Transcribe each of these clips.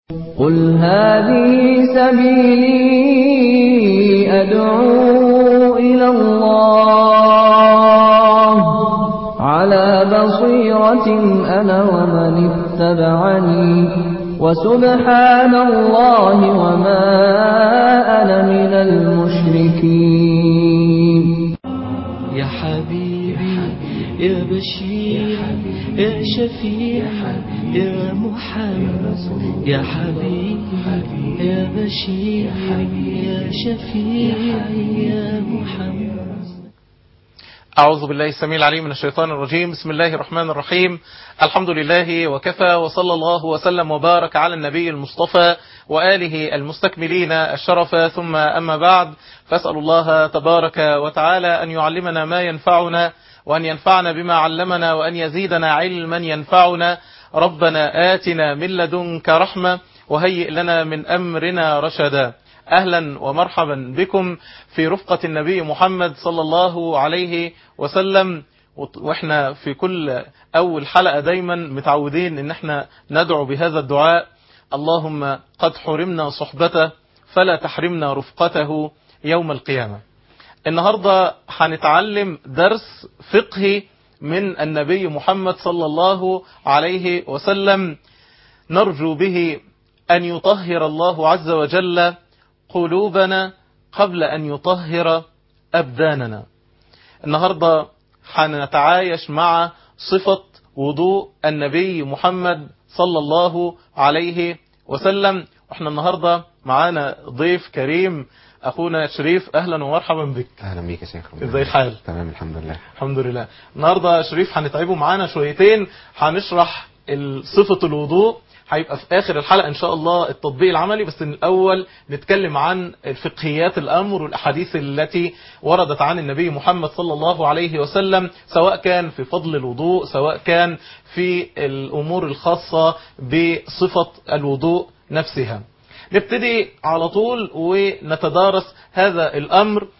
قل هذه سبيلي أدعو إلى الله على بصيرة أنا ومن اتبعني وسبحان الله وما أنا من المشركين يا حبيبي يا بشير يا شفيع يا محمد يا حبيبي يا بشير يا شفيع يا محمد أعوذ بالله السميع العليم من الشيطان الرجيم بسم الله الرحمن الرحيم الحمد لله وكفى وصلى الله وسلم وبارك على النبي المصطفى وآله المستكملين الشرف ثم أما بعد فأسأل الله تبارك وتعالى أن يعلمنا ما ينفعنا وأن ينفعنا بما علمنا وأن يزيدنا علما ينفعنا ربنا آتنا من لدنك رحمة وهيئ لنا من أمرنا رشدا أهلا ومرحبا بكم في رفقة النبي محمد صلى الله عليه وسلم واحنا في كل أول حلقة دايما متعودين ان احنا ندعو بهذا الدعاء اللهم قد حرمنا صحبته فلا تحرمنا رفقته يوم القيامة النهاردة هنتعلم درس فقهي من النبي محمد صلى الله عليه وسلم نرجو به أن يطهر الله عز وجل قلوبنا قبل أن يطهر أبداننا النهاردة حنتعايش مع صفة وضوء النبي محمد صلى الله عليه وسلم واحنا النهاردة معانا ضيف كريم أخونا شريف أهلا ومرحبا بك اهلا بيك يا شيخ ازاي الحال تمام الحمد لله الحمد لله النهاردة شريف هنتعبوا معانا شويتين هنشرح صفة الوضوء هيبقى في آخر الحلقة إن شاء الله التطبيق العملي بس من الأول نتكلم عن الفقهيات الأمر والأحاديث التي وردت عن النبي محمد صلى الله عليه وسلم سواء كان في فضل الوضوء سواء كان في الأمور الخاصة بصفة الوضوء نفسها نبتدي على طول ونتدارس هذا الأمر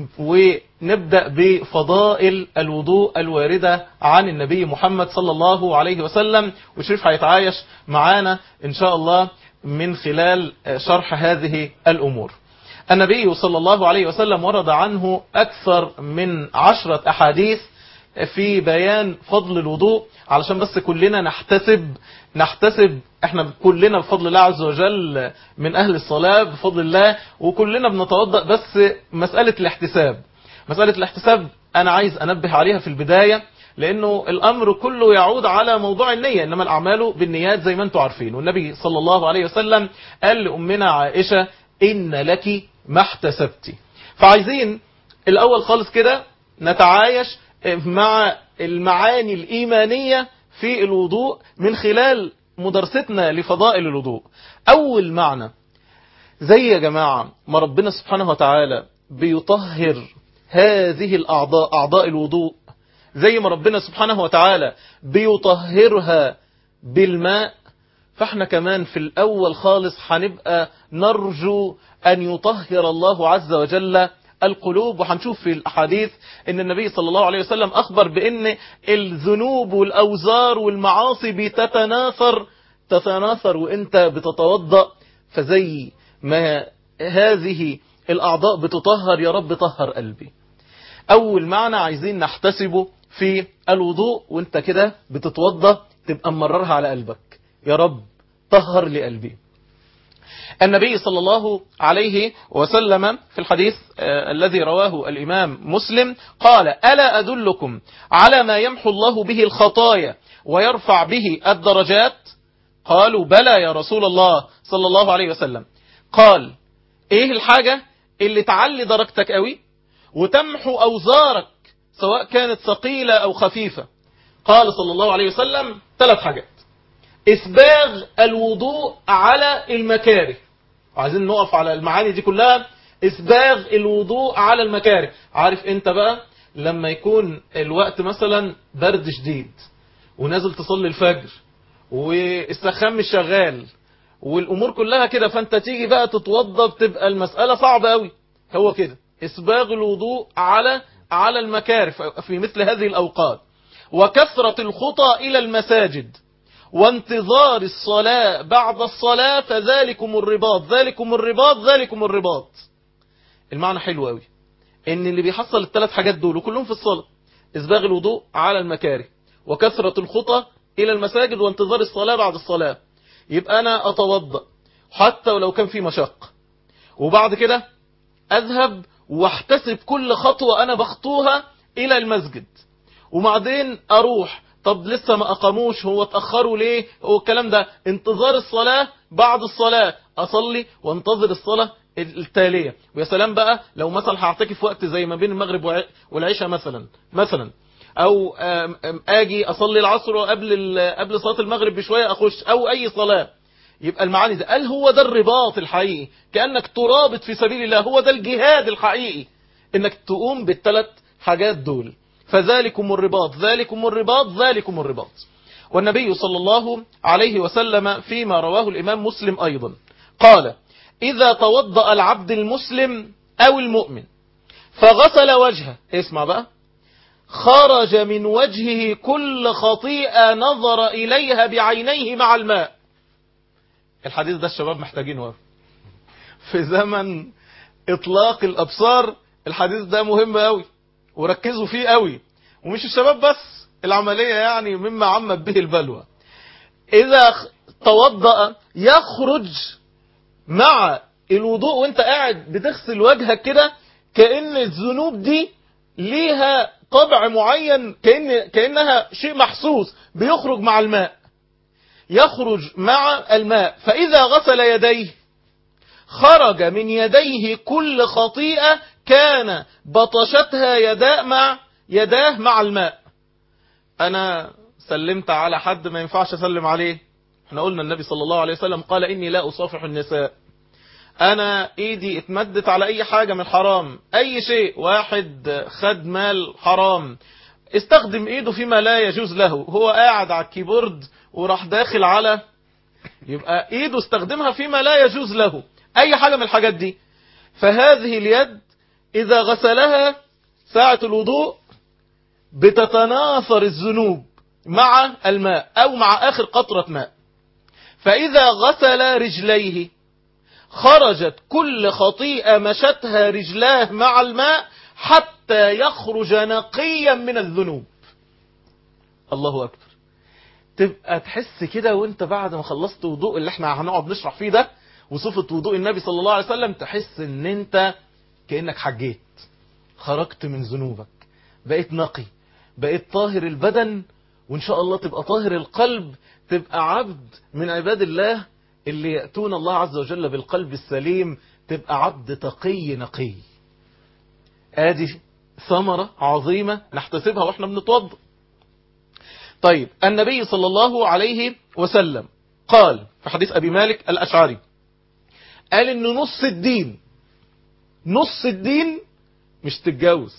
ونبدأ بفضائل الوضوء الواردة عن النبي محمد صلى الله عليه وسلم وشريف هيتعايش معانا إن شاء الله من خلال شرح هذه الأمور النبي صلى الله عليه وسلم ورد عنه أكثر من عشرة أحاديث في بيان فضل الوضوء علشان بس كلنا نحتسب نحتسب احنا كلنا بفضل الله عز وجل من اهل الصلاة بفضل الله وكلنا بنتوضأ بس مسألة الاحتساب مسألة الاحتساب انا عايز انبه عليها في البداية لانه الامر كله يعود على موضوع النية انما الاعمال بالنيات زي ما انتم عارفين والنبي صلى الله عليه وسلم قال لامنا عائشة ان لك ما احتسبتي فعايزين الاول خالص كده نتعايش مع المعاني الإيمانية في الوضوء من خلال مدرستنا لفضائل الوضوء أول معنى زي يا جماعة ما ربنا سبحانه وتعالى بيطهر هذه الأعضاء أعضاء الوضوء زي ما ربنا سبحانه وتعالى بيطهرها بالماء فاحنا كمان في الأول خالص هنبقى نرجو أن يطهر الله عز وجل القلوب وهنشوف في الأحاديث ان النبي صلى الله عليه وسلم أخبر بأن الذنوب والأوزار والمعاصي بتتناثر تتناثر وانت بتتوضأ فزي ما هذه الأعضاء بتطهر يا رب طهر قلبي أول معنى عايزين نحتسبه في الوضوء وانت كده بتتوضأ تبقى مررها على قلبك يا رب طهر لي قلبي النبي صلى الله عليه وسلم في الحديث الذي رواه الإمام مسلم قال ألا أدلكم على ما يمحو الله به الخطايا ويرفع به الدرجات قالوا بلى يا رسول الله صلى الله عليه وسلم قال ايه الحاجة اللي تعلي درجتك قوي وتمحو أوزارك سواء كانت ثقيلة أو خفيفة قال صلى الله عليه وسلم ثلاث حاجات إسباغ الوضوء على المكاره وعايزين نقف على المعاني دي كلها إسباغ الوضوء على المكاره عارف انت بقى لما يكون الوقت مثلا برد شديد ونازل تصلي الفجر والسخان مش شغال والأمور كلها كده فانت تيجي بقى تتوضى بتبقى المسألة صعبة قوي هو كده إسباغ الوضوء على على المكاره في مثل هذه الأوقات وكثرة الخطى إلى المساجد وانتظار الصلاة بعد الصلاة فذلكم الرباط ذلكم الرباط ذلكم الرباط المعنى حلو قوي ان اللي بيحصل الثلاث حاجات دول وكلهم في الصلاة اسباغ الوضوء على المكاره وكثرة الخطى الى المساجد وانتظار الصلاة بعد الصلاة يبقى انا اتوضأ حتى ولو كان في مشق وبعد كده اذهب واحتسب كل خطوة انا بخطوها الى المسجد وبعدين اروح طب لسه ما اقاموش هو اتأخروا ليه هو الكلام ده انتظار الصلاة بعد الصلاة اصلي وانتظر الصلاة التالية ويا سلام بقى لو مثلا هعتكف وقت زي ما بين المغرب والعشاء مثلا مثلا او آم آم اجي اصلي العصر قبل قبل صلاة المغرب بشوية اخش او اي صلاة يبقى المعاني ده قال هو ده الرباط الحقيقي كأنك ترابط في سبيل الله هو ده الجهاد الحقيقي انك تقوم بالثلاث حاجات دول فذلكم الرباط ذلكم الرباط ذلكم الرباط والنبي صلى الله عليه وسلم فيما رواه الإمام مسلم أيضا قال إذا توضأ العبد المسلم أو المؤمن فغسل وجهه اسمع بقى خرج من وجهه كل خطيئة نظر إليها بعينيه مع الماء الحديث ده الشباب محتاجينه في زمن إطلاق الأبصار الحديث ده مهم قوي وركزوا فيه قوي ومش الشباب بس العملية يعني مما عمت به البلوى إذا توضأ يخرج مع الوضوء وانت قاعد بتغسل وجهك كده كأن الذنوب دي ليها طبع معين كأن كأنها شيء محسوس بيخرج مع الماء يخرج مع الماء فإذا غسل يديه خرج من يديه كل خطيئة كان بطشتها يداء مع يداه مع الماء أنا سلمت على حد ما ينفعش أسلم عليه احنا قلنا النبي صلى الله عليه وسلم قال إني لا أصافح النساء أنا إيدي اتمدت على أي حاجة من حرام أي شيء واحد خد مال حرام استخدم إيده فيما لا يجوز له هو قاعد على الكيبورد وراح داخل على يبقى إيده استخدمها فيما لا يجوز له أي حاجة من الحاجات دي فهذه اليد إذا غسلها ساعة الوضوء بتتناثر الذنوب مع الماء أو مع آخر قطرة ماء فإذا غسل رجليه خرجت كل خطيئة مشتها رجلاه مع الماء حتى يخرج نقيا من الذنوب الله أكبر تبقى تحس كده وانت بعد ما خلصت وضوء اللي احنا هنقعد نشرح فيه ده وصفة وضوء النبي صلى الله عليه وسلم تحس ان انت كأنك حجيت خرجت من ذنوبك بقيت نقي بقيت طاهر البدن وان شاء الله تبقى طاهر القلب تبقى عبد من عباد الله اللي يأتون الله عز وجل بالقلب السليم تبقى عبد تقي نقي ادي ثمرة عظيمة نحتسبها واحنا بنتوضا طيب النبي صلى الله عليه وسلم قال في حديث أبي مالك الأشعري قال إنه نص الدين نص الدين مش تتجوز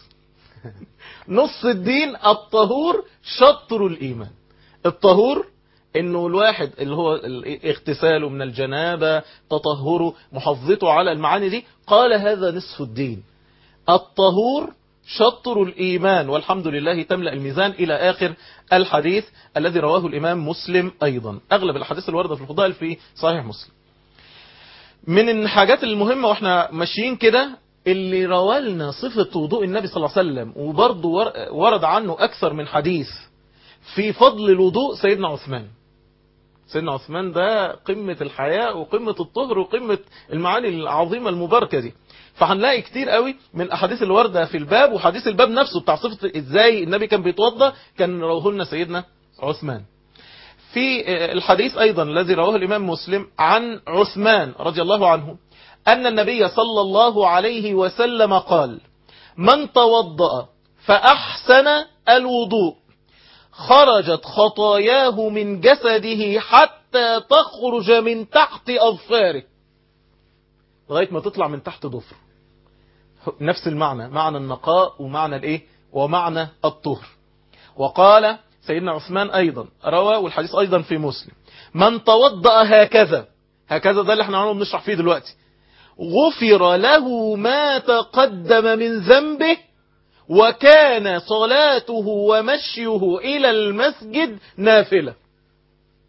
نص الدين الطهور شطر الإيمان الطهور انه الواحد اللي هو اغتساله من الجنابة تطهره محافظته على المعاني دي قال هذا نصف الدين الطهور شطر الإيمان والحمد لله تملأ الميزان إلى آخر الحديث الذي رواه الإمام مسلم أيضا أغلب الحديث الواردة في الفضائل في صحيح مسلم من الحاجات المهمة واحنا ماشيين كده اللي روالنا صفة وضوء النبي صلى الله عليه وسلم وبرضه ورد عنه أكثر من حديث في فضل الوضوء سيدنا عثمان سيدنا عثمان ده قمة الحياء وقمة الطهر وقمة المعاني العظيمة المباركة دي فهنلاقي كتير قوي من الاحاديث الواردة في الباب وحديث الباب نفسه بتاع صفة ازاي النبي كان بيتوضى كان رواه لنا سيدنا عثمان في الحديث ايضا الذي رواه الامام مسلم عن عثمان رضي الله عنه ان النبي صلى الله عليه وسلم قال من توضأ فاحسن الوضوء خرجت خطاياه من جسده حتى تخرج من تحت أظفاره لغاية ما تطلع من تحت ضفر نفس المعنى معنى النقاء ومعنى الايه ومعنى الطهر وقال سيدنا عثمان أيضا روى والحديث أيضا في مسلم من توضأ هكذا هكذا ده اللي احنا عنه بنشرح فيه دلوقتي غفر له ما تقدم من ذنبه وكان صلاته ومشيه إلى المسجد نافلة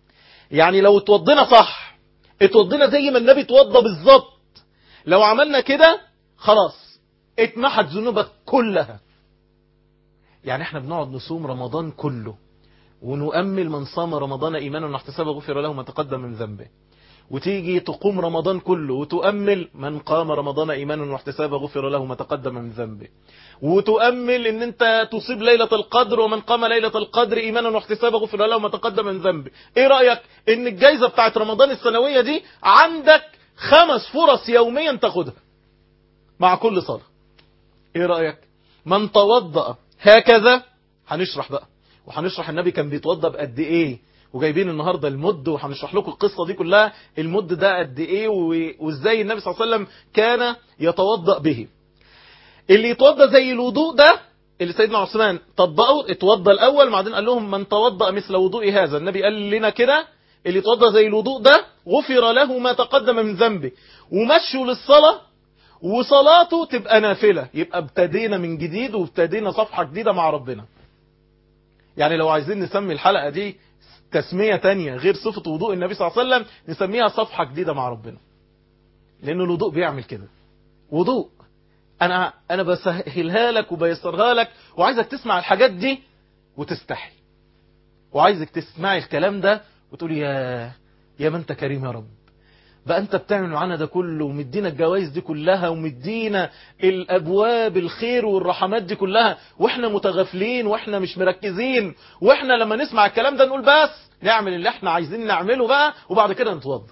يعني لو اتوضينا صح اتوضينا زي ما النبي اتوضى بالظبط لو عملنا كده خلاص اتمحت ذنوبك كلها يعني احنا بنقعد نصوم رمضان كله ونؤمل من صام رمضان ايمانا واحتسابا غفر له ما تقدم من ذنبه وتيجي تقوم رمضان كله وتؤمل من قام رمضان ايمانا واحتسابا غفر له ما تقدم من ذنبه وتؤمل ان انت تصيب ليلة القدر ومن قام ليلة القدر ايمانا واحتسابا غفر له ما تقدم من ذنبه ايه رأيك ان الجايزة بتاعت رمضان السنوية دي عندك خمس فرص يوميا تاخدها مع كل صلاة ايه رأيك من توضأ هكذا هنشرح بقى وهنشرح النبي كان بيتوضأ بقد ايه وجايبين النهاردة المد وهنشرح لكم القصة دي كلها المد ده قد ايه و- وازاي النبي صلى الله عليه وسلم كان يتوضأ به اللي يتوضأ زي الوضوء ده اللي سيدنا عثمان طبقه اتوضأ الاول بعدين قال لهم من توضأ مثل وضوء هذا النبي قال لنا كده اللي يتوضأ زي الوضوء ده غفر له ما تقدم من ذنبه ومشوا للصلاة وصلاته تبقى نافلة يبقى ابتدينا من جديد وابتدينا صفحة جديدة مع ربنا يعني لو عايزين نسمي الحلقة دي تسمية تانية غير صفة وضوء النبي صلى الله عليه وسلم نسميها صفحة جديدة مع ربنا لأن الوضوء بيعمل كده وضوء أنا أنا بسهلها لك وبيسرها لك وعايزك تسمع الحاجات دي وتستحي وعايزك تسمعي الكلام ده وتقول يا يا ما أنت كريم يا رب بقى انت بتعمل معانا ده كله ومدينا الجوائز دي كلها ومدينا الابواب الخير والرحمات دي كلها واحنا متغافلين واحنا مش مركزين واحنا لما نسمع الكلام ده نقول بس نعمل اللي احنا عايزين نعمله بقى وبعد كده نتوضى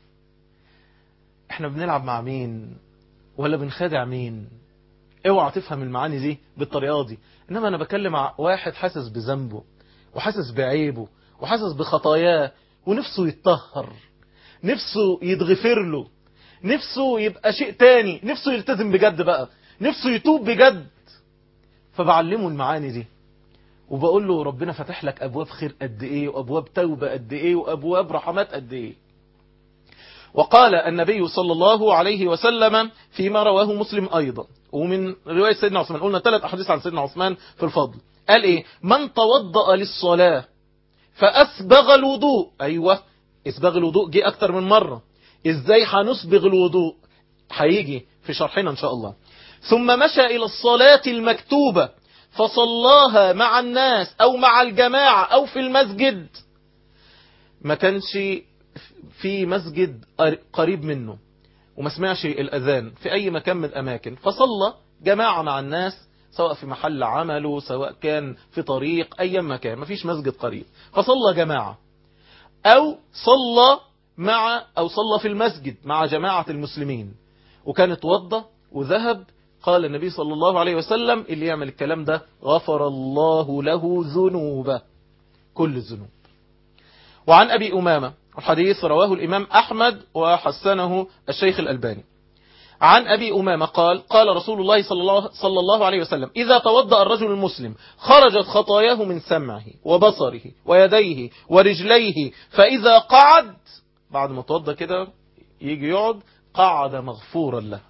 احنا بنلعب مع مين ولا بنخادع مين اوعى تفهم المعاني دي بالطريقه دي انما انا بكلم مع واحد حاسس بذنبه وحاسس بعيبه وحاسس بخطاياه ونفسه يتطهر نفسه يتغفر له نفسه يبقى شيء تاني نفسه يلتزم بجد بقى نفسه يتوب بجد فبعلمه المعاني دي وبقول له ربنا فتح لك ابواب خير قد ايه وابواب توبه قد ايه وابواب رحمات قد ايه وقال النبي صلى الله عليه وسلم فيما رواه مسلم ايضا ومن روايه سيدنا عثمان قلنا ثلاث احاديث عن سيدنا عثمان في الفضل قال ايه من توضأ للصلاه فاسبغ الوضوء ايوه اسباغ الوضوء جه اكتر من مرة ازاي هنسبغ الوضوء هيجي في شرحنا ان شاء الله ثم مشى الى الصلاة المكتوبة فصلاها مع الناس او مع الجماعة او في المسجد ما كانش في مسجد قريب منه وما سمعش الاذان في اي مكان من الاماكن فصلى جماعة مع الناس سواء في محل عمله سواء كان في طريق اي مكان ما فيش مسجد قريب فصلى جماعة أو صلى مع أو صلى في المسجد مع جماعة المسلمين وكان اتوضى وذهب قال النبي صلى الله عليه وسلم اللي يعمل الكلام ده غفر الله له ذنوبه كل الذنوب وعن أبي أمامة الحديث رواه الإمام أحمد وحسنه الشيخ الألباني عن أبي أمامة قال قال رسول الله صلى الله, صلى الله عليه وسلم إذا توضأ الرجل المسلم خرجت خطاياه من سمعه وبصره ويديه ورجليه فإذا قعد بعد ما توضأ كده يجي يقعد قعد مغفورا له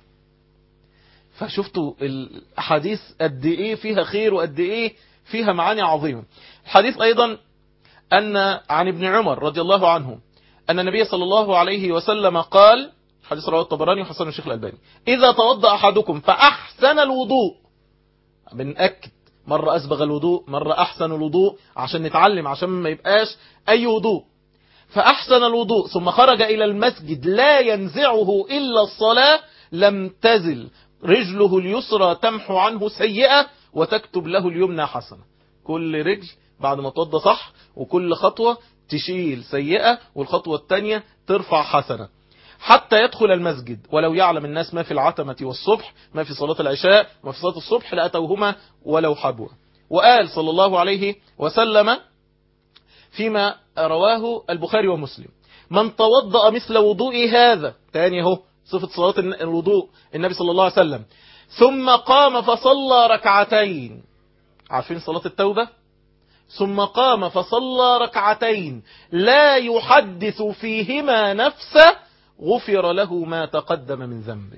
فشفتوا الحديث قد إيه فيها خير وقد إيه فيها معاني عظيمة الحديث أيضا أن عن ابن عمر رضي الله عنه أن النبي صلى الله عليه وسلم قال حديث رواه الطبراني وحسن الشيخ الألباني إذا توضأ أحدكم فأحسن الوضوء بنأكد مرة أسبغ الوضوء مرة أحسن الوضوء عشان نتعلم عشان ما يبقاش أي وضوء فأحسن الوضوء ثم خرج إلى المسجد لا ينزعه إلا الصلاة لم تزل رجله اليسرى تمحو عنه سيئة وتكتب له اليمنى حسنة كل رجل بعد ما توضى صح وكل خطوة تشيل سيئة والخطوة الثانية ترفع حسنة حتى يدخل المسجد ولو يعلم الناس ما في العتمة والصبح ما في صلاة العشاء ما في صلاة الصبح لأتوهما ولو حبوا وقال صلى الله عليه وسلم فيما رواه البخاري ومسلم من توضأ مثل وضوء هذا تاني اهو صفة صلاة الوضوء النبي صلى الله عليه وسلم ثم قام فصلى ركعتين عارفين صلاة التوبة ثم قام فصلى ركعتين لا يحدث فيهما نفسه غفر له ما تقدم من ذنبه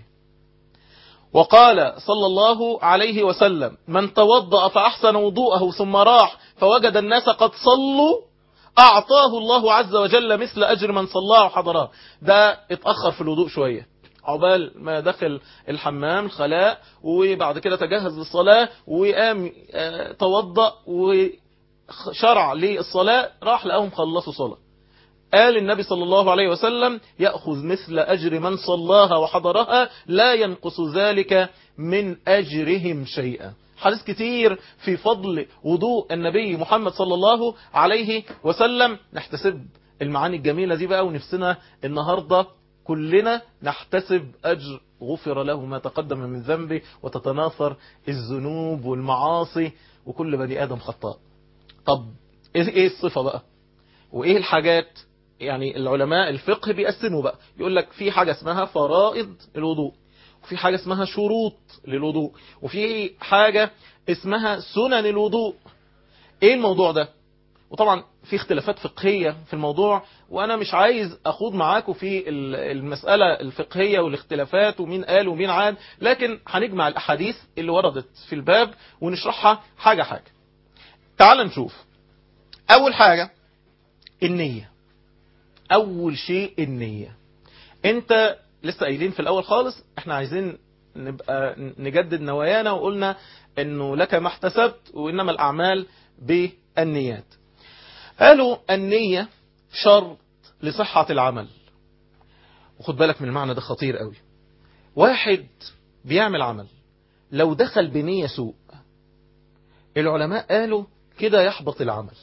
وقال صلى الله عليه وسلم من توضأ فأحسن وضوءه ثم راح فوجد الناس قد صلوا أعطاه الله عز وجل مثل أجر من صلاه وحضراه ده اتأخر في الوضوء شوية عقبال ما دخل الحمام الخلاء وبعد كده تجهز للصلاة وقام آه، توضأ وشرع للصلاة راح لقاهم خلصوا صلاة قال النبي صلى الله عليه وسلم يأخذ مثل أجر من صلاها وحضرها لا ينقص ذلك من أجرهم شيئا حديث كتير في فضل وضوء النبي محمد صلى الله عليه وسلم نحتسب المعاني الجميلة دي بقى ونفسنا النهاردة كلنا نحتسب أجر غفر له ما تقدم من ذنبه وتتناثر الذنوب والمعاصي وكل بني آدم خطاء طب ايه إيه الصفة بقى وايه الحاجات يعني العلماء الفقه بيقسموا بقى يقول لك في حاجة اسمها فرائض الوضوء وفي حاجة اسمها شروط للوضوء وفي حاجة اسمها سنن الوضوء ايه الموضوع ده وطبعا في اختلافات فقهية في الموضوع وانا مش عايز اخوض معاكم في ال- المسألة الفقهية والاختلافات ومين قال ومين عاد لكن هنجمع الاحاديث اللي وردت في الباب ونشرحها حاجة حاجة تعال نشوف اول حاجة النية اول شيء النية انت لسه قايلين في الاول خالص احنا عايزين نبقى نجدد نوايانا وقلنا انه لك ما احتسبت وانما الاعمال بالنيات قالوا النية شرط لصحة العمل وخد بالك من المعنى ده خطير قوي واحد بيعمل عمل لو دخل بنية سوء العلماء قالوا كده يحبط العمل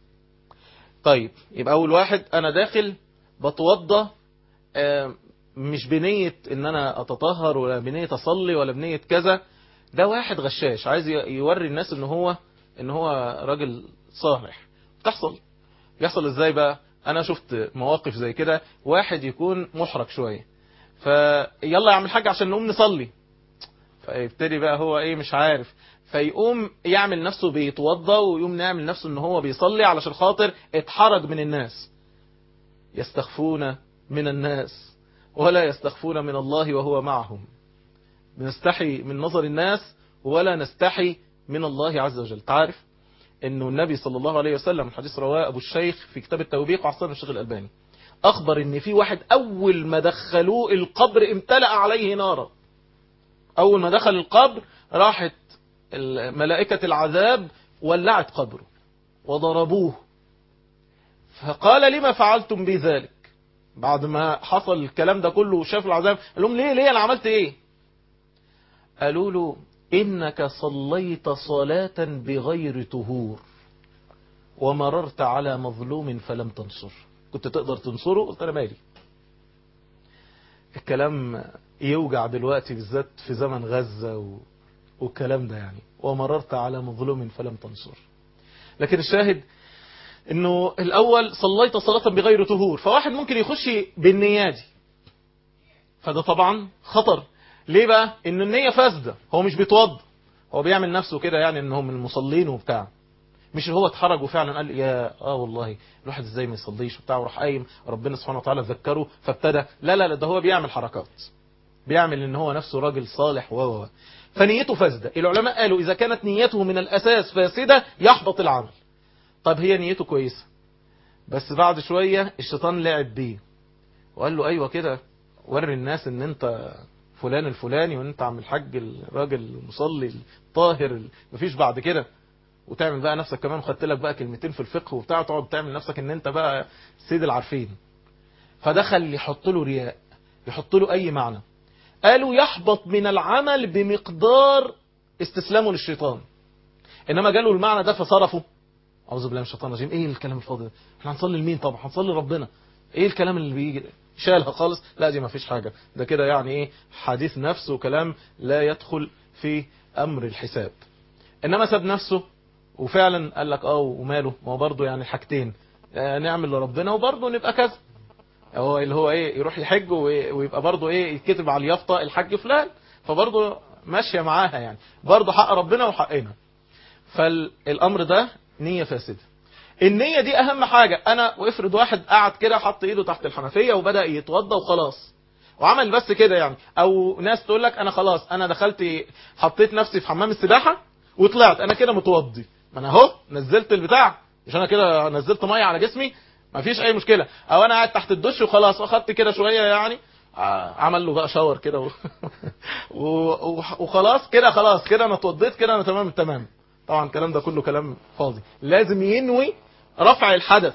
طيب يبقى اول واحد انا داخل بتوضى آه، مش بنية ان انا اتطهر ولا بنية اصلي ولا بنية كذا ده واحد غشاش عايز ي- يوري الناس ان هو ان هو راجل صالح تحصل يحصل ازاي بقى انا شفت مواقف زي كده واحد يكون محرج شوية فيلا يعمل حاجة عشان نقوم نصلي فيبتدي بقى هو ايه مش عارف فيقوم يعمل نفسه بيتوضى ويقوم نعمل نفسه ان هو بيصلي علشان خاطر اتحرج من الناس يستخفون من الناس ولا يستخفون من الله وهو معهم بنستحي من نظر الناس ولا نستحي من الله عز وجل تعرف انه النبي صلى الله عليه وسلم الحديث رواه ابو الشيخ في كتاب التوبيخ وعصام الشيخ الالباني اخبر ان في واحد اول ما دخلوه القبر امتلأ عليه نارا اول ما دخل القبر راحت ملائكة العذاب ولعت قبره وضربوه فقال لما فعلتم بي ذلك بعد ما حصل الكلام ده كله وشاف العذاب قال لهم ليه ليه انا عملت ايه قالوا له انك صليت صلاة بغير طهور ومررت على مظلوم فلم تنصر كنت تقدر تنصره قلت انا مالي الكلام يوجع دلوقتي بالذات في زمن غزة و... والكلام ده يعني ومررت على مظلوم فلم تنصر لكن الشاهد انه الاول صليت صلاة بغير طهور فواحد ممكن يخش بالنية دي فده طبعا خطر ليه بقى ان النية فاسدة هو مش بيتوضى هو بيعمل نفسه كده يعني ان هو من المصلين وبتاع مش هو اتحرج وفعلا قال يا اه والله الواحد ازاي ما يصليش وبتاع وراح قايم ربنا سبحانه وتعالى ذكره فابتدى لا لا لا ده هو بيعمل حركات بيعمل ان هو نفسه راجل صالح و و فنيته فاسدة العلماء قالوا اذا كانت نيته من الاساس فاسدة يحبط العمل طب هي نيته كويسة بس بعد شوية الشيطان لعب بيه وقال له ايوه كده وري الناس ان انت فلان الفلاني وان انت عم الحاج الراجل المصلي الطاهر مفيش بعد كده وتعمل بقى نفسك كمان وخدت لك بقى كلمتين في الفقه وبتاع تقعد تعمل نفسك ان انت بقى سيد العارفين فدخل يحط له رياء يحط له اي معنى قالوا يحبط من العمل بمقدار استسلامه للشيطان انما جاله المعنى ده فصرفه اعوذ بالله من الشيطان الرجيم ايه الكلام الفاضي ده احنا هنصلي لمين طبعا هنصلي ربنا ايه الكلام اللي بيجي ده؟ شالها خالص لا دي ما فيش حاجة ده كده يعني ايه حديث نفس وكلام لا يدخل في امر الحساب انما ساب نفسه وفعلا قال لك اه وماله ما هو برضه يعني حاجتين آه نعمل لربنا وبرضه نبقى كذا هو اللي هو ايه يروح يحج ويبقى برضه ايه يتكتب على اليافطه الحج فلان فبرضه ماشيه معاها يعني برضه حق ربنا وحقنا فالامر ده نيه فاسده النية دي اهم حاجة انا وافرض واحد قعد كده حط ايده تحت الحنفية وبدأ يتوضى وخلاص وعمل بس كده يعني او ناس تقول لك انا خلاص انا دخلت حطيت نفسي في حمام السباحة وطلعت انا كده متوضي ما انا اهو نزلت البتاع مش انا كده نزلت ميه على جسمي مفيش اي مشكله او انا قاعد تحت الدش وخلاص اخدت كده شويه يعني ع- عمل له بقى شاور كده و... و... و... وخلاص كده خلاص كده انا اتوضيت كده انا تمام تمام طبعا الكلام ده كله كلام فاضي لازم ينوي رفع الحدث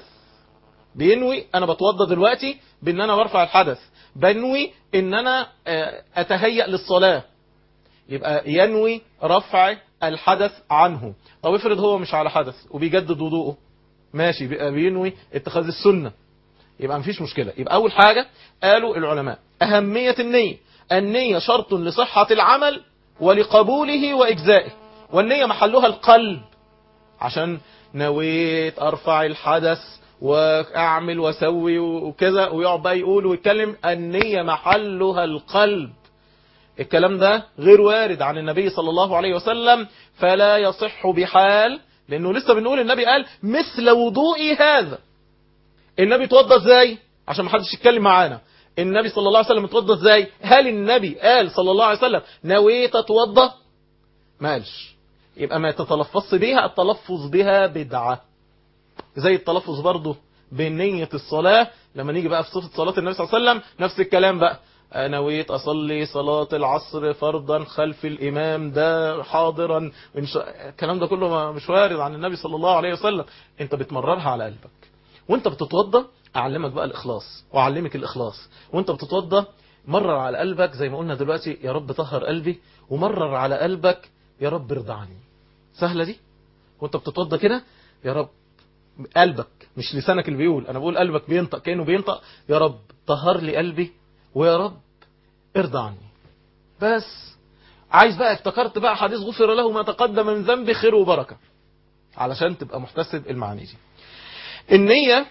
بينوي انا بتوضى دلوقتي بان انا برفع الحدث بنوي ان انا آه، اتهيأ للصلاة يبقى ينوي رفع الحدث عنه طب افرض هو مش على حدث وبيجدد وضوءه ماشي بيبقى بينوي اتخاذ السنة يبقى مفيش مشكلة يبقى اول حاجة قالوا العلماء اهمية النية النية شرط لصحة العمل ولقبوله واجزائه والنية محلها القلب عشان نويت ارفع الحدث واعمل واسوي وكذا ويقعد بقى يقول ويتكلم النية محلها القلب الكلام ده غير وارد عن النبي صلى الله عليه وسلم فلا يصح بحال لانه لسه بنقول النبي قال مثل وضوئي هذا النبي توضى ازاي عشان ما حدش يتكلم معانا النبي صلى الله عليه وسلم اتوضى ازاي هل النبي قال صلى الله عليه وسلم نويت اتوضى ما قالش يبقى ما تتلفظ بها التلفظ بها بدعة زي التلفظ برضه بنية الصلاة لما نيجي بقى في صفة صلاة النبي صلى الله عليه وسلم نفس الكلام بقى نويت أصلي صلاة العصر فرضا خلف الإمام ده حاضرا إن شاء... الكلام ده كله ما- مش وارد عن النبي صلى الله عليه وسلم أنت بتمررها على قلبك وانت بتتوضى أعلمك بقى الإخلاص وأعلمك الإخلاص وانت بتتوضى مرر على قلبك زي ما قلنا دلوقتي يا رب طهر قلبي ومرر على قلبك يا رب ارضى عني سهلة دي وانت بتتوضى كده يا رب قلبك مش لسانك اللي بيقول انا بقول قلبك بينطق كانه بينطق يا رب طهر لي قلبي ويا رب ارضى عني بس عايز بقى افتكرت بقى حديث غفر له ما تقدم من ذنبي خير وبركه علشان تبقى محتسب المعاني دي النية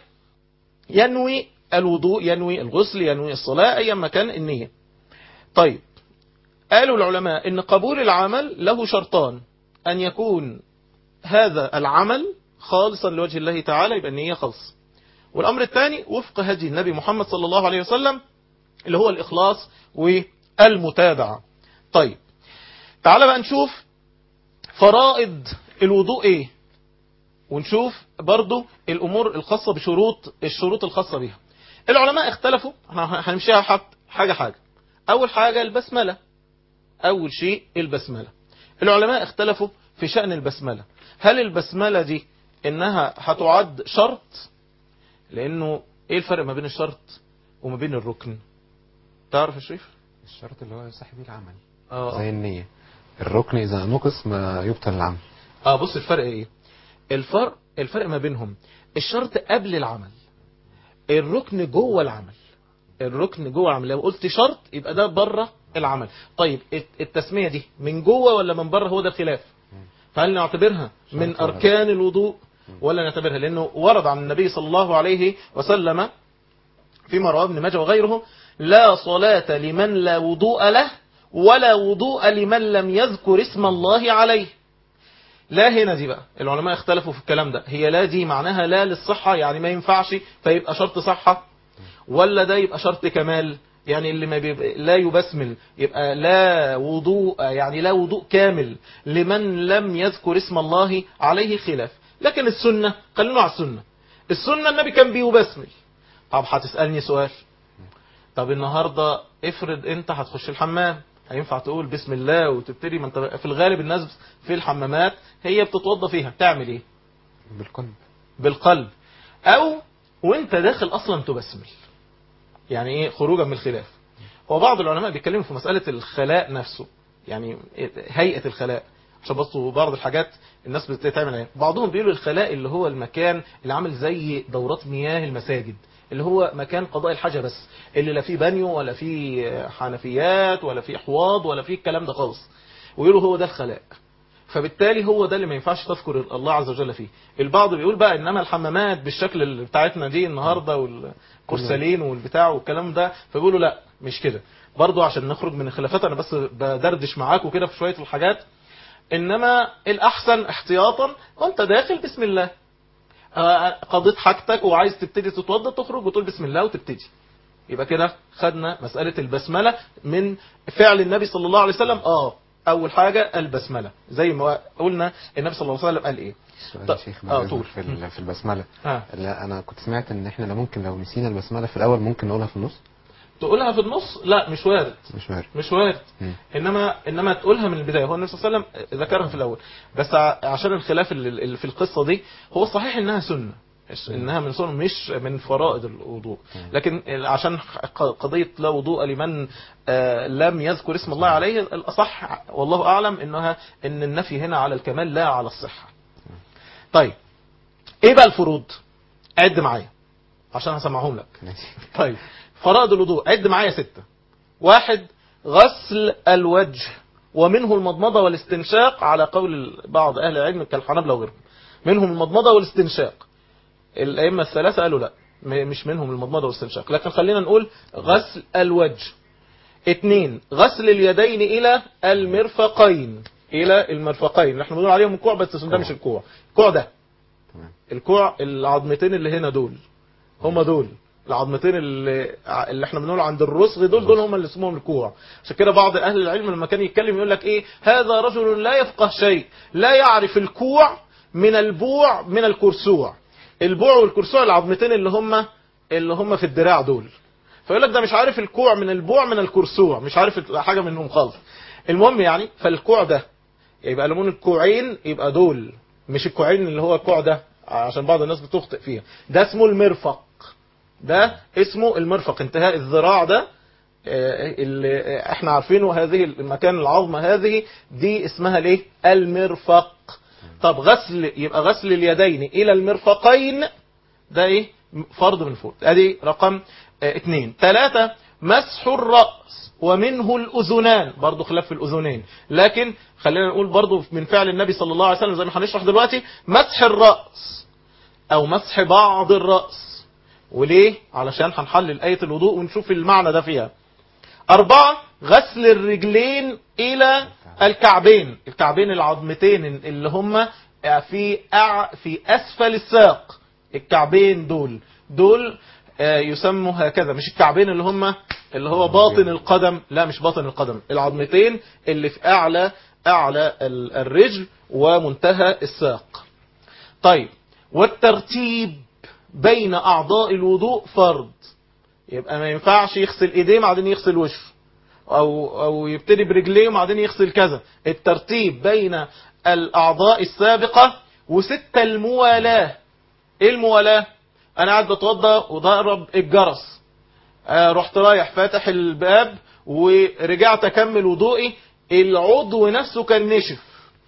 ينوي الوضوء ينوي الغسل ينوي الصلاة أيا ما كان النية طيب قالوا العلماء ان قبول العمل له شرطان ان يكون هذا العمل خالصا لوجه الله تعالى يبقى النية خالص والامر الثاني وفق هدي النبي محمد صلى الله عليه وسلم اللي هو الاخلاص والمتابعة طيب تعال بقى نشوف فرائض الوضوء ايه ونشوف برضو الامور الخاصة بشروط الشروط الخاصة بها العلماء اختلفوا احنا هنمشيها حت- حاجة حاجة اول حاجة البسملة أول شيء البسملة العلماء اختلفوا في شأن البسملة هل البسملة دي إنها هتعد شرط لأنه إيه الفرق ما بين الشرط وما بين الركن تعرف يا شريف الشرط اللي هو صاحب العمل آه. زي النية الركن إذا نقص ما يبطل العمل اه بص الفرق ايه الفرق الفرق ما بينهم الشرط قبل العمل الركن جوه العمل الركن جوه العمل لو قلت شرط يبقى ده بره العمل طيب الت- التسمية دي من جوه ولا من بره هو ده الخلاف فهل نعتبرها من شرط ولا أركان الوضوء ولا نعتبرها لأنه ورد عن النبي صلى الله عليه وسلم فيما رواه ابن ماجه وغيره لا صلاة لمن لا وضوء له ولا وضوء لمن لم يذكر اسم الله عليه لا هنا دي بقى العلماء اختلفوا في الكلام ده هي لا دي معناها لا للصحة يعني ما ينفعش فيبقى شرط صحة ولا ده يبقى شرط كمال يعني اللي ما بيبقى لا يبسمل يبقى لا وضوء يعني لا وضوء كامل لمن لم يذكر اسم الله عليه خلاف لكن السنة خلينا على السنة السنة النبي كان بيبسمل طب هتسألني سؤال طب النهاردة افرض انت هتخش الحمام هينفع تقول بسم الله وتبتدي ما انت في الغالب الناس في الحمامات هي بتتوضى فيها تعمل ايه بالقلب بالقلب او وانت داخل اصلا تبسمل يعني ايه خروجا من الخلاف وبعض العلماء بيتكلموا في مسألة الخلاء نفسه يعني هيئة الخلاء عشان بصوا بعض الحاجات الناس بتتعمل ايه بعضهم بيقولوا الخلاء اللي هو المكان اللي عامل زي دورات مياه المساجد اللي هو مكان قضاء الحاجة بس اللي لا فيه بانيو ولا فيه حنفيات ولا فيه حواض ولا فيه الكلام ده خالص ويقولوا هو ده الخلاء فبالتالي هو ده اللي ما ينفعش تذكر الله عز وجل فيه البعض بيقول بقى انما الحمامات بالشكل اللي بتاعتنا دي النهارده والكرسلين والبتاع والكلام ده فبيقولوا لا مش كده برضو عشان نخرج من الخلافات انا بس بدردش معاكم كده في شويه الحاجات انما الاحسن احتياطا وانت داخل بسم الله آه، قضيت حاجتك وعايز تبتدي تتوضى تخرج وتقول بسم الله وتبتدي يبقى كده خدنا مسألة البسملة من فعل النبي صلى الله عليه وسلم اه اول حاجه البسمله زي ما قلنا النبي صلى الله عليه وسلم قال ايه سؤال طب- يا شيخ اه بعد إذنك طول في ال- في البسمله اه لا انا كنت سمعت ان احنا لو ممكن لو نسينا البسمله في الاول ممكن نقولها في النص تقولها في النص لا مش وارد مش عارف مش وارد مم. انما انما تقولها من البدايه هو النبي صلى الله عليه وسلم ذكرها في الاول بس ع- عشان الخلاف اللي اللي في القصه دي هو صحيح انها سنه مش- انها من سنن مش من فرائض الوضوء لكن عشان ق- قضيه لا وضوء لمن آه، لم يذكر اسم الله عليه الاصح والله اعلم انها ان النفي هنا على الكمال لا على الصحه طيب ايه بقى الفروض عد معايا عشان هسمعهم لك ماشي طيب فرائض الوضوء عد معايا ستة واحد غسل الوجه ومنه المضمضة والاستنشاق على قول بعض أهل العلم كالحنابلة وغيرهم منهم المضمضة والاستنشاق الأئمة الثلاثة قالوا لا م- مش منهم المضمضة والاستنشاق لكن خلينا نقول غسل الوجه اثنين غسل اليدين إلى المرفقين إلى المرفقين اللي احنا بنقول عليهم الكوع بس ده مش الكوع الكوع ده تمام الكوع العظمتين اللي هنا دول هم دول العظمتين اللي, اللي احنا بنقول عند الرسغ دول دول هم اللي اسمهم الكوع عشان كده بعض اهل العلم لما كان يتكلم يقول لك ايه هذا رجل لا يفقه شيء لا يعرف الكوع من البوع من الكرسوع البوع والكرسوع العظمتين اللي هم اللي هم في الدراع دول فيقول لك ده مش عارف الكوع من البوع من الكرسوع مش عارف حاجه منهم خالص المهم يعني فالكوع ده يبقى لمون الكوعين يبقى دول مش الكوعين اللي هو الكوع ده عشان بعض الناس بتخطئ فيها ده اسمه المرفق ده اسمه المرفق انتهاء الذراع ده آه، اللي احنا عارفينه هذه المكان العظمة هذه دي اسمها ليه المرفق طب غسل يبقى غسل اليدين الى المرفقين ده ايه فرض من الفروض ادي رقم اه اتنين تلاتة مسح الرأس ومنه الأذنان برضو خلاف في الأذنين لكن خلينا نقول برضو من فعل النبي صلى الله عليه وسلم زي ما هنشرح دلوقتي مسح الرأس أو مسح بعض الرأس وليه علشان هنحلل آية الوضوء ونشوف المعنى ده فيها أربعة غسل الرجلين إلى الكعبين الكعبين العظمتين اللي هم في أع... في أسفل الساق الكعبين دول دول آه، يسموا هكذا مش الكعبين اللي هم اللي هو باطن القدم لا مش باطن القدم العظمتين اللي في أعلى أعلى ال- الرجل ومنتهى الساق طيب والترتيب بين أعضاء الوضوء فرض يبقى ما ينفعش يغسل ايديه بعدين يغسل وشه او او يبتدي برجليه وبعدين يغسل كذا الترتيب بين الاعضاء السابقه وستة الموالاه ايه الموالاه انا قاعد بتوضى وضرب الجرس آه رحت رايح فاتح الباب ورجعت اكمل وضوئي العضو نفسه كان نشف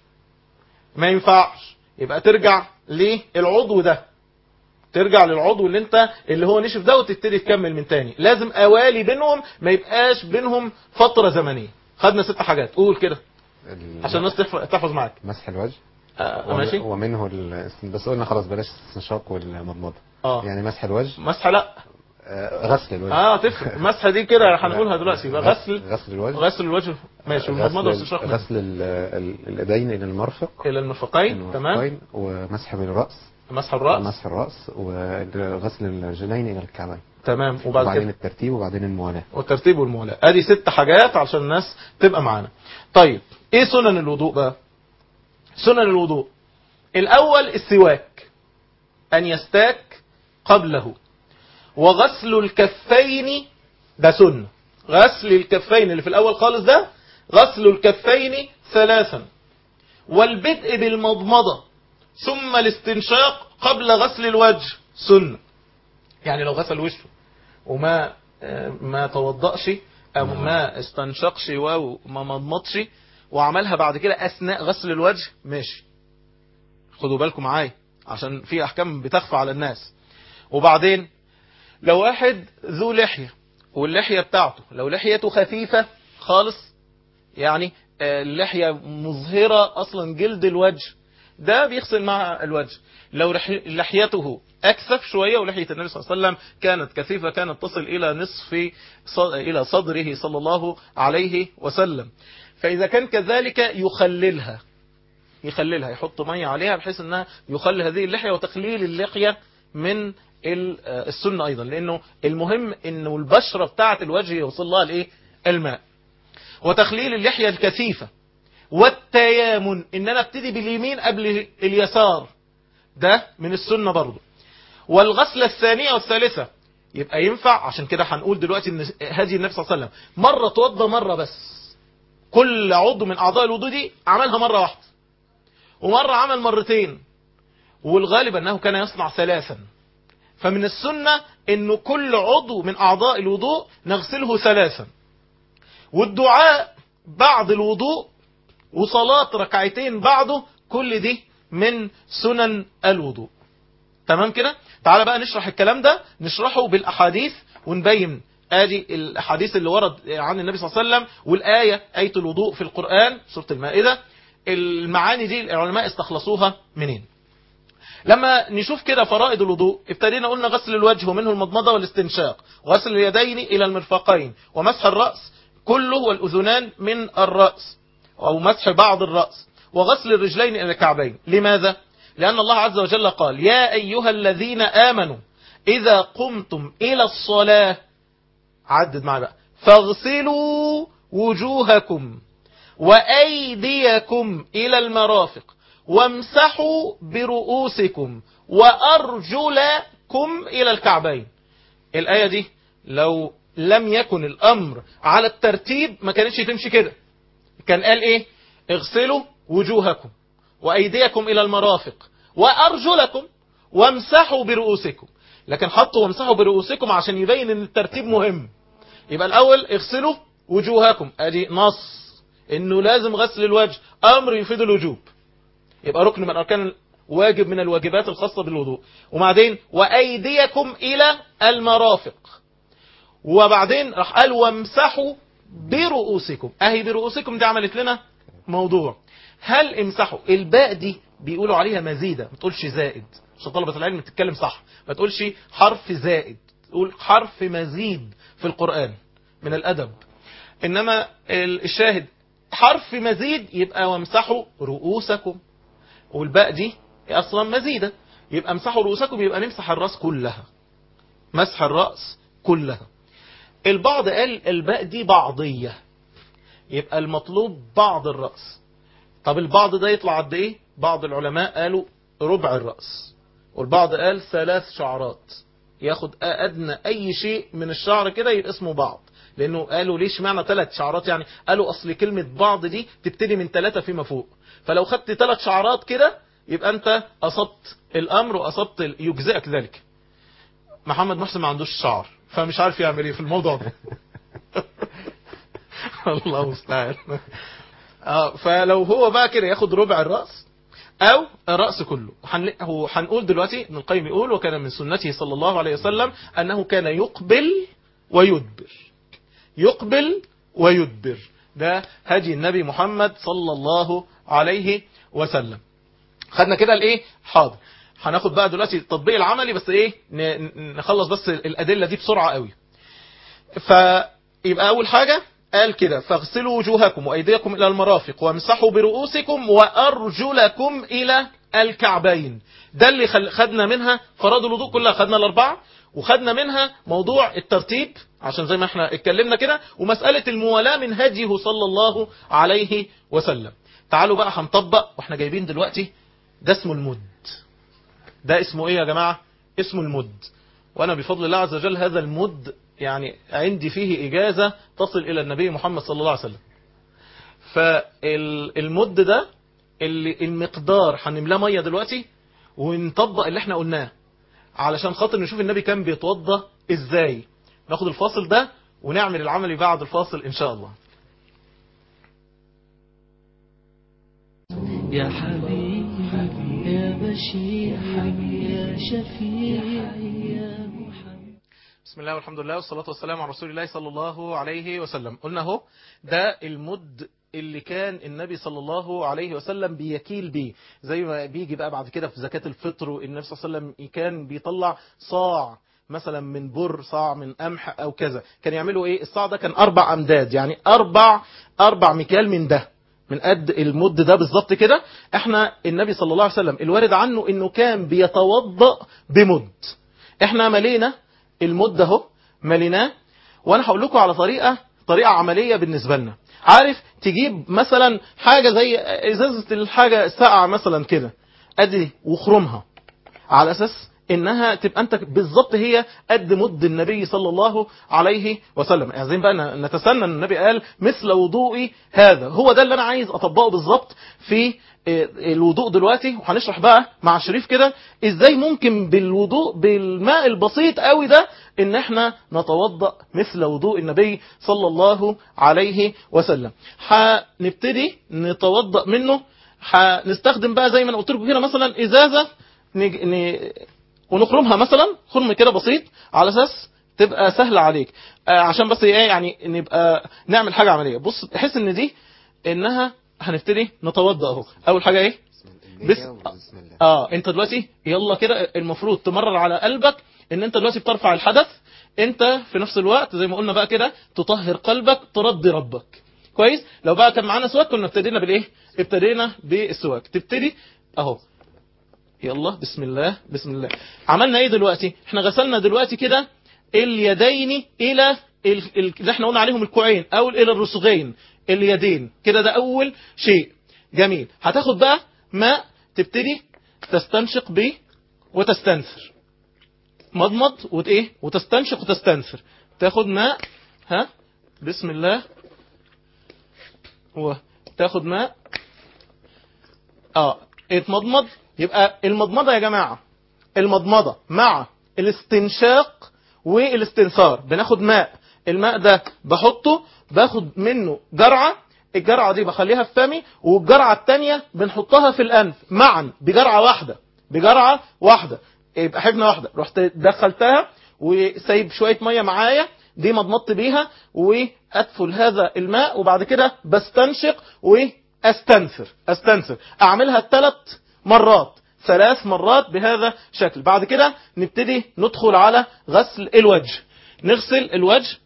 ما ينفعش يبقى ترجع للعضو ده ترجع للعضو اللي انت اللي هو نشف ده وتبتدي تكمل من تاني لازم اوالي بينهم ما يبقاش بينهم فترة زمنية خدنا ست حاجات قول كده ال- عشان الناس تحف- تحفظ معاك مسح الوجه آه وم- ماشي ومنه ال... بس قلنا خلاص بلاش الاستنشاق والمضمضة اه يعني مسح الوجه مسح لا آه، غسل الوجه اه تفرق مسح دي كده هنقولها دلوقتي يبقى غسل غسل الوجه غسل الوجه ماشي والمضمضه غسل, والاستنشاق ماشي. غسل ال- ال- اليدين الى المرفق الى المرفقين تمام المرفقين، ومسح بالراس مسح الراس مسح الراس وغسل الرجلين الى الكعبين تمام وبعد وبعدين كده الترتيب وبعدين الموالاه والترتيب والمولاة ادي ست حاجات عشان الناس تبقى معانا طيب ايه سنن الوضوء بقى سنن الوضوء الاول السواك ان يستاك قبله وغسل الكفين ده سنة غسل الكفين اللي في الاول خالص ده غسل الكفين ثلاثا والبدء بالمضمضة ثم الاستنشاق قبل غسل الوجه سنة يعني لو غسل وشه وما آه، ما توضأش او ما استنشقش وما مضمضش وعملها بعد كده اثناء غسل الوجه ماشي خدوا بالكم معايا عشان في احكام بتخفى على الناس وبعدين لو واحد ذو لحية واللحية بتاعته لو لحيته خفيفة خالص يعني آه، اللحية مظهرة اصلا جلد الوجه ده بيغسل مع الوجه لو لح- لحيته أكثف شوية ولحية النبي صلى الله عليه وسلم كانت كثيفة كانت تصل إلى نصف ص- إلى صدره صلى الله عليه وسلم فإذا كان كذلك يخللها يخللها يحط مية عليها بحيث أنها يخلل هذه اللحية وتخليل اللحية من ال- آه، السنة أيضا لأنه المهم أنه البشرة بتاعة الوجه يوصل لها الإيه؟ الماء وتخليل اللحية الكثيفة والتيامن ان انا ابتدي باليمين قبل اليسار ده من السنة برضه والغسلة الثانية والثالثة يبقى ينفع عشان كده هنقول دلوقتي ان هدي النبي صلى الله عليه وسلم مرة توضى مرة بس كل عضو من اعضاء الوضوء دي عملها مرة واحدة ومرة عمل مرتين والغالب انه كان يصنع ثلاثا فمن السنة انه كل عضو من اعضاء الوضوء نغسله ثلاثا والدعاء بعد الوضوء وصلاة ركعتين بعده كل دي من سنن الوضوء تمام كده تعال بقى نشرح الكلام ده نشرحه بالاحاديث ونبين ادي الاحاديث اللي ورد عن النبي صلى الله عليه وسلم والايه ايه الوضوء في القران سوره المائده المعاني دي العلماء استخلصوها منين لما نشوف كده فرائض الوضوء ابتدينا قلنا غسل الوجه ومنه المضمضه والاستنشاق وغسل اليدين الى المرفقين ومسح الراس كله والاذنان من الراس او مسح بعض الراس وغسل الرجلين الى الكعبين لماذا لأن الله عز وجل قال يا أيها الذين آمنوا إذا قمتم إلى الصلاة عدد معي بقى فاغسلوا وجوهكم وأيديكم إلى المرافق وامسحوا برؤوسكم وأرجلكم إلى الكعبين الآية دي لو لم يكن الأمر على الترتيب ما كانتش تمشي كده كان قال إيه اغسلوا وجوهكم وأيديكم إلى المرافق وأرجلكم وامسحوا برؤوسكم لكن حطوا وامسحوا برؤوسكم عشان يبين ان الترتيب مهم يبقى الأول اغسلوا وجوهكم ادي نص انه لازم غسل الوجه امر يفيد الوجوب يبقى ركن من اركان واجب من الواجبات الخاصة بالوضوء وبعدين وايديكم الى المرافق وبعدين راح قال وامسحوا برؤوسكم اهي برؤوسكم دي عملت لنا موضوع هل امسحوا الباء دي بيقولوا عليها مزيدة ما تقولش زائد عشان طلبة العلم تتكلم صح ما تقولش حرف زائد تقول حرف مزيد في القرآن من الأدب إنما الشاهد حرف مزيد يبقى وامسحوا رؤوسكم والباء دي أصلا مزيدة يبقى امسحوا رؤوسكم يبقى نمسح الرأس كلها مسح الرأس كلها البعض قال الباء دي بعضية يبقى المطلوب بعض الرأس طب البعض ده يطلع قد ايه بعض العلماء قالوا ربع الرأس والبعض قال ثلاث شعرات ياخد أدنى أي شيء من الشعر كده يبقى اسمه بعض لأنه قالوا ليش معنى ثلاث شعرات يعني قالوا أصل كلمة بعض دي تبتدي من ثلاثة فيما فوق فلو خدت ثلاث شعرات كده يبقى أنت أصبت الأمر وأصبت ال- يجزئك ذلك محمد محسن ما عندوش شعر فمش عارف يعمل ايه في الموضوع ده الله المستعان اه فلو هو بقى كده ياخد ربع الرأس او الرأس كله هن- هو هنقول دلوقتي ابن القيم يقول وكان من سنته صلى الله عليه وسلم انه كان يقبل ويدبر يقبل ويدبر ده هدي النبي محمد صلى الله عليه وسلم خدنا كده الايه حاضر هناخد بقى دلوقتي التطبيق العملي بس ايه ن- ن- نخلص بس الادله دي بسرعه قوي فيبقى اول حاجه قال كده فاغسلوا وجوهكم وايديكم الى المرافق وامسحوا برؤوسكم وارجلكم الى الكعبين ده اللي خل- خدنا منها فرائض الوضوء كلها خدنا الاربعه وخدنا منها موضوع الترتيب عشان زي ما احنا اتكلمنا كده ومساله الموالاه من هديه صلى الله عليه وسلم تعالوا بقى هنطبق واحنا جايبين دلوقتي ده اسمه المد ده اسمه ايه يا جماعه اسمه المد وانا بفضل الله عز وجل هذا المد يعني عندي فيه إجازة تصل إلى النبي محمد صلى الله عليه وسلم فالمد ده اللي المقدار هنملاه مية دلوقتي ونطبق اللي احنا قلناه علشان خاطر نشوف النبي كان بيتوضى ازاي ناخد الفاصل ده ونعمل العمل بعد الفاصل ان شاء الله يا حبيبي يا بشير يا شفيع يا محمد بسم الله والحمد لله والصلاة والسلام على رسول الله صلى الله عليه وسلم قلنا اهو ده المد اللي كان النبي صلى الله عليه وسلم بيكيل بيه زي ما بيجي بقى بعد كده في زكاة الفطر والنبي صلى الله عليه وسلم كان بيطلع صاع مثلا من بر صاع من قمح او كذا كان يعملوا ايه الصاع ده كان اربع امداد يعني اربع اربع مكيال من ده من قد المد ده بالظبط كده احنا النبي صلى الله عليه وسلم الوارد عنه انه كان بيتوضأ بمد احنا ملينا المد اهو مليناه وانا هقول لكم على طريقه طريقة عملية بالنسبة لنا عارف تجيب مثلا حاجة زي ازازة الحاجة الساقعة مثلا كده ادي واخرمها على اساس انها تبقى انت بالظبط هي قد مد النبي صلى الله عليه وسلم عايزين بقى نتسنى ان النبي قال مثل وضوئي هذا هو ده اللي انا عايز اطبقه بالظبط في الوضوء دلوقتي وهنشرح بقى مع شريف كده ازاي ممكن بالوضوء بالماء البسيط قوي ده ان احنا نتوضا مثل وضوء النبي صلى الله عليه وسلم هنبتدي نتوضا منه هنستخدم بقى زي ما انا قلت لكم كده مثلا ازازه نج... ن... ونخرمها مثلا خرم كده بسيط على اساس تبقى سهله عليك آه عشان بس ايه يعني نبقى نعمل حاجه عمليه بص تحس ان دي انها هنبتدي نتوضا اهو اول حاجه ايه بس بسم الله اه انت دلوقتي يلا كده المفروض تمرر على قلبك ان انت دلوقتي بترفع الحدث انت في نفس الوقت زي ما قلنا بقى كده تطهر قلبك ترضي ربك كويس لو بقى كان معانا سواك كنا ابتدينا بالايه ابتدينا بالسواك تبتدي اهو يلا بسم الله بسم الله عملنا ايه دلوقتي احنا غسلنا دلوقتي كده اليدين الى ال- ال- اللي احنا قلنا عليهم الكوعين او الى الرسغين اليدين كده ده اول شيء جميل هتاخد بقى ماء تبتدي تستنشق بيه وتستنثر مضمض وت ايه وتستنشق وتستنثر تاخد ماء ها بسم الله وتاخد ماء اه اتمضمض يبقى المضمضه يا جماعه المضمضه مع الاستنشاق والاستنثار بناخد ماء الماء ده بحطه باخد منه جرعه الجرعه دي بخليها في فمي والجرعه الثانيه بنحطها في الانف معا بجرعه واحده بجرعه واحده يبقى حفنه واحده رحت دخلتها وسايب شويه ميه معايا دي مضمضت بيها وادفل هذا الماء وبعد كده بستنشق واستنثر استنثر اعملها ثلاث مرات ثلاث مرات بهذا الشكل بعد كده نبتدي ندخل على غسل الوجه نغسل الوجه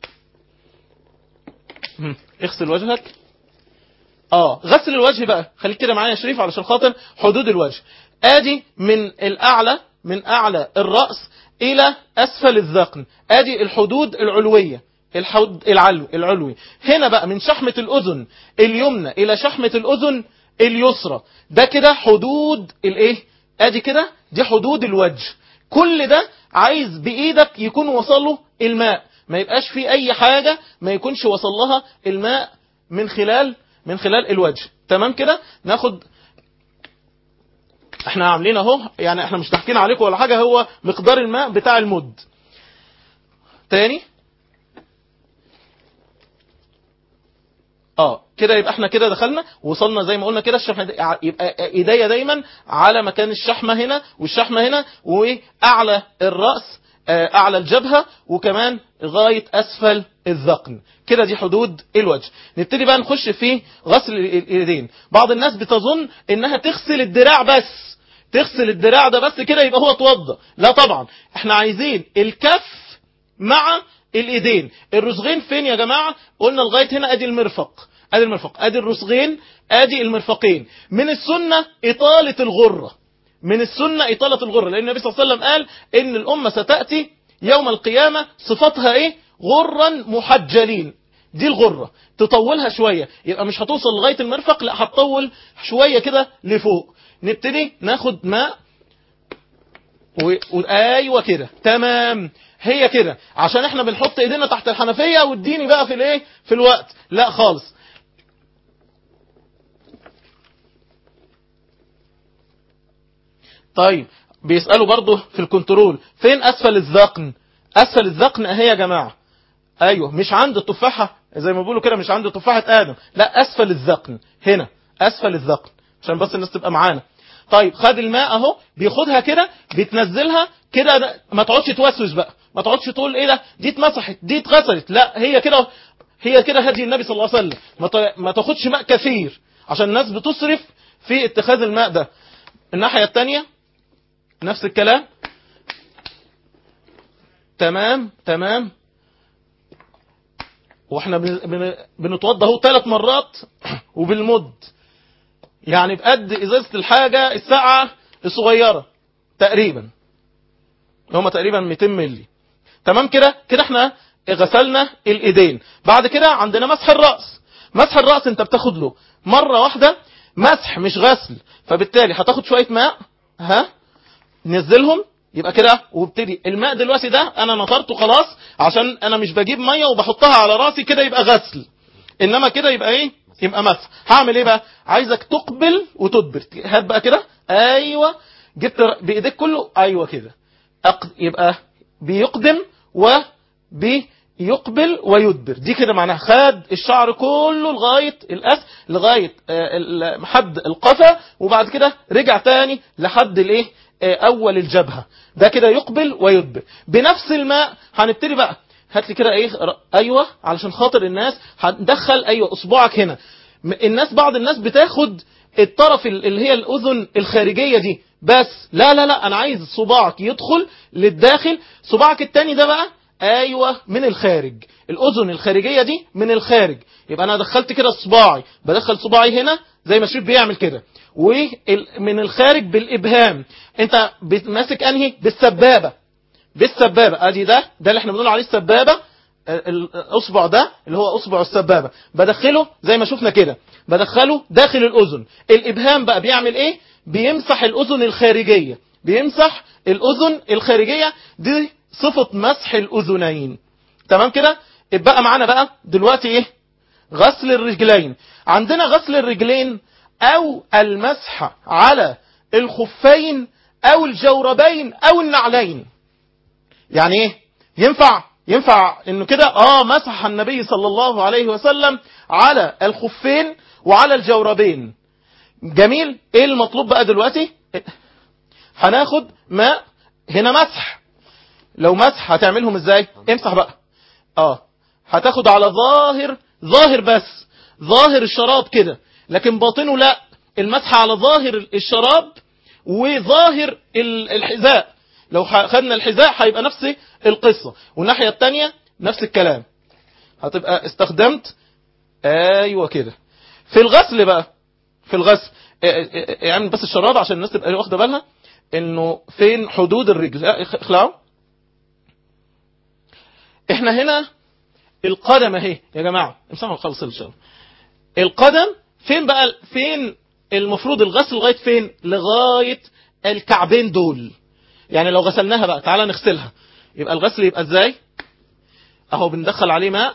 هم، اغسل وجهك اه غسل الوجه بقى خليك كده معايا يا شريف علشان خاطر حدود الوجه ادي من الاعلى من اعلى الراس الى اسفل الذقن ادي الحدود العلويه الحد العلو العلوي هنا بقى من شحمه الاذن اليمنى الى شحمه الاذن اليسرى ده كده حدود الايه ادي كده دي حدود الوجه كل ده عايز بايدك يكون وصله الماء ما يبقاش في اي حاجه ما يكونش وصل لها الماء من خلال من خلال الوجه تمام كده ناخد احنا عاملين اهو يعني احنا مش ضاحكين عليكم ولا حاجه هو مقدار الماء بتاع المد تاني اه كده يبقى احنا كده دخلنا وصلنا زي ما قلنا كده الشحمه دي- يبقى ايديا دايما على مكان الشحمه هنا والشحمه هنا واعلى الراس آه، اعلى الجبهه وكمان لغايه اسفل الذقن كده دي حدود الوجه نبتدي بقى نخش في غسل ال- الايدين بعض الناس بتظن انها تغسل الدراع بس تغسل الدراع ده بس كده يبقى هو اتوضى لا طبعا احنا عايزين الكف مع الايدين الرسغين فين يا جماعه قلنا لغايه هنا ادي المرفق ادي المرفق ادي الرسغين ادي المرفقين من السنه اطاله الغره من السنه اطاله الغره لان النبي صلى الله عليه وسلم قال ان الامه ستاتي يوم القيامه صفتها ايه غرا محجلين دي الغره تطولها شويه يبقى مش هتوصل لغايه المرفق لا هتطول شويه كده لفوق نبتدي ناخد ماء و... و... ايوه كده تمام هي كده عشان احنا بنحط ايدينا تحت الحنفيه واديني بقى في الايه في الوقت لا خالص طيب بيسالوا برضه في الكنترول فين اسفل الذقن اسفل الذقن اهي يا جماعه ايوه مش عند التفاحه زي ما بيقولوا كده مش عند تفاحه ادم لا اسفل الذقن هنا اسفل الذقن عشان بس الناس تبقى معانا طيب خد الماء اهو بياخدها كده بتنزلها كده ده- ما تقعدش توسوس بقى ما تقعدش تقول ايه ده دي اتمسحت دي اتغسلت لا هي كده هي كده هدي النبي صلى الله عليه وسلم ما ت- ما تاخدش ماء كثير عشان الناس بتصرف في اتخاذ الماء ده الناحيه الثانيه نفس الكلام تمام تمام واحنا بن- بن- بنتوضى اهو ثلاث مرات وبالمد يعني بقد ازازه الحاجه الساعه الصغيره تقريبا هما تقريبا 200 مللي تمام كده كده احنا غسلنا الايدين بعد كده عندنا مسح الراس مسح الراس انت بتاخد له مره واحده مسح مش غسل فبالتالي هتاخد شويه ماء ها نزلهم يبقى كده وابتدي الماء دلوقتي ده انا نطرته خلاص عشان انا مش بجيب ميه وبحطها على راسي كده يبقى غسل انما كده يبقى ايه يبقى مسح هعمل ايه بقى عايزك تقبل وتدبر هات بقى كده ايوه جبت بايديك كله ايوه كده أق... يبقى بيقدم وبيقبل ويدبر دي كده معناها خد الشعر كله لغايه الاس لغايه آه، ال- حد القفا وبعد كده رجع تاني لحد الايه آه، اول الجبهه ده كده يقبل ويدبر بنفس الماء هنبتدي بقى هات لي كده ايه ر- ايوه علشان خاطر الناس هندخل ايوه اصبعك هنا م- الناس بعض الناس بتاخد الطرف ال- اللي هي الاذن الخارجيه دي بس لا لا لا انا عايز صباعك يدخل للداخل صباعك التاني ده بقى ايوه من الخارج الاذن الخارجيه دي من الخارج يبقى انا دخلت كده صباعي بدخل صباعي هنا زي ما شريف بيعمل كده ومن الخارج بالابهام انت بت- ماسك انهي بالسبابه بالسبابه ادي ده ده اللي احنا بنقول عليه السبابه ال- ال- الاصبع ده اللي هو اصبع السبابه بدخله زي ما شفنا كده بدخله داخل الاذن الابهام بقى بيعمل ايه بيمسح الاذن الخارجيه بيمسح الاذن الخارجيه دي صفه مسح الاذنين تمام كده اتبقى معانا بقى دلوقتي ايه غسل الرجلين عندنا غسل الرجلين او المسح على الخفين او الجوربين او النعلين يعني ايه ينفع ينفع انه كده اه مسح النبي صلى الله عليه وسلم على الخفين وعلى الجوربين جميل ايه المطلوب بقى دلوقتي هناخد ماء هنا مسح لو مسح هتعملهم ازاي امسح بقى اه هتاخد على ظاهر ظاهر بس ظاهر الشراب كده لكن باطنه لا المسح على ظاهر الشراب وظاهر ال- الحذاء لو ح- خدنا الحذاء هيبقى نفس القصة والناحية التانية نفس الكلام هتبقى استخدمت ايوه كده في الغسل بقى في الغسل يعني بس الشراب عشان الناس تبقى واخده بالها انه فين حدود الرجل اه، اخ- اخلعوا احنا هنا القدم اهي يا جماعه امسحوا خالص الشراب القدم فين بقى فين المفروض الغسل لغايه فين لغايه الكعبين دول يعني لو غسلناها بقى تعالى نغسلها يبقى الغسل يبقى ازاي اهو بندخل عليه ماء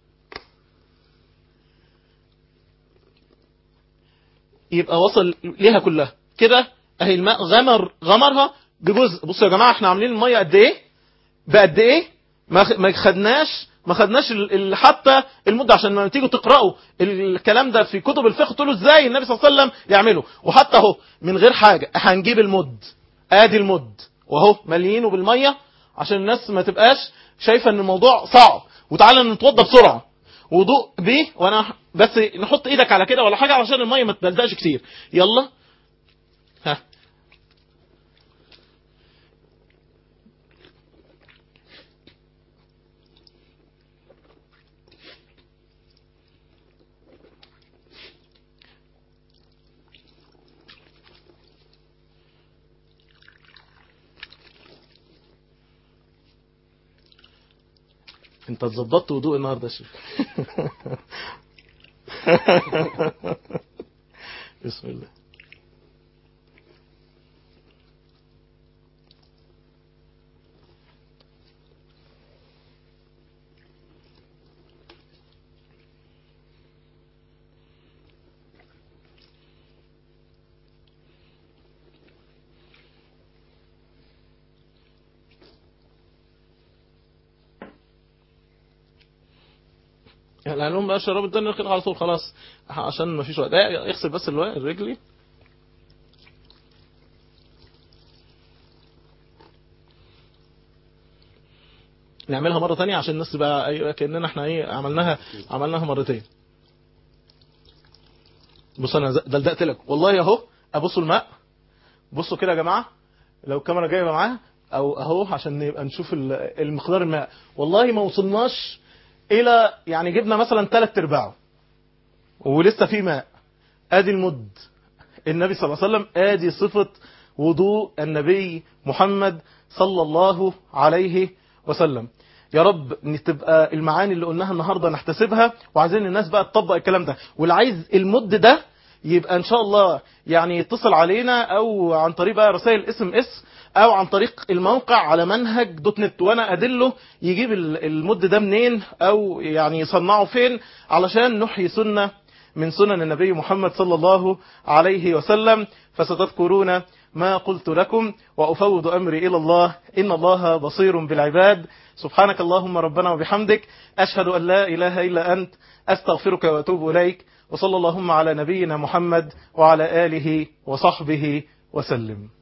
يبقى وصل ليها كلها كده اهي الماء غمر غمرها بجزء بصوا يا جماعه احنا عاملين الميه قد ايه بقد ايه ما خ- ما خدناش ما خدناش ال- ال- حتى المده عشان لما تيجوا تقراوا الكلام ده في كتب الفقه تقولوا ازاي النبي صلى الله عليه وسلم يعمله وحتى اهو من غير حاجه هنجيب المد ادي المد واهو مليينه بالميه عشان الناس ما تبقاش شايفه ان الموضوع صعب وتعالى نتوضى بسرعه وضوء بيه وانا بس نحط ايدك على كده ولا حاجه عشان الميه ما تبلدقش كتير يلا ها انت اتظبطت وضوء النهارده يا شيخ بسم الله يعني لهم بقى الشراب الدنيا نركن على طول خلاص عشان ما فيش وقت لا، اغسل بس الوا- الرجلي نعملها مرة تانية عشان الناس تبقى ايوه كأننا احنا ايه عملناها عملناها مرتين بص انا ز- دلدقت لك والله اهو ابصوا الماء بصوا كده يا جماعة لو الكاميرا جايبه معاها او اهو عشان نبقى نشوف ال- المقدار الماء والله ما وصلناش الى يعني جبنا مثلا ثلاث ارباعه ولسه في ماء ادي المد النبي صلى الله عليه وسلم ادي صفة وضوء النبي محمد صلى الله عليه وسلم يا رب تبقى المعاني اللي قلناها النهاردة نحتسبها وعايزين الناس بقى تطبق الكلام ده واللي عايز المد ده يبقى ان شاء الله يعني يتصل علينا او عن طريق بقى رسائل اس ام اس او عن طريق الموقع على منهج دوت نت وانا ادله يجيب ال- المد ده منين او يعني يصنعه فين علشان نحيي سنة من سنن النبي محمد صلى الله عليه وسلم فستذكرون ما قلت لكم وأفوض أمري إلى الله إن الله بصير بالعباد سبحانك اللهم ربنا وبحمدك أشهد أن لا إله إلا أنت أستغفرك وأتوب إليك وصلى اللهم على نبينا محمد وعلى آله وصحبه وسلم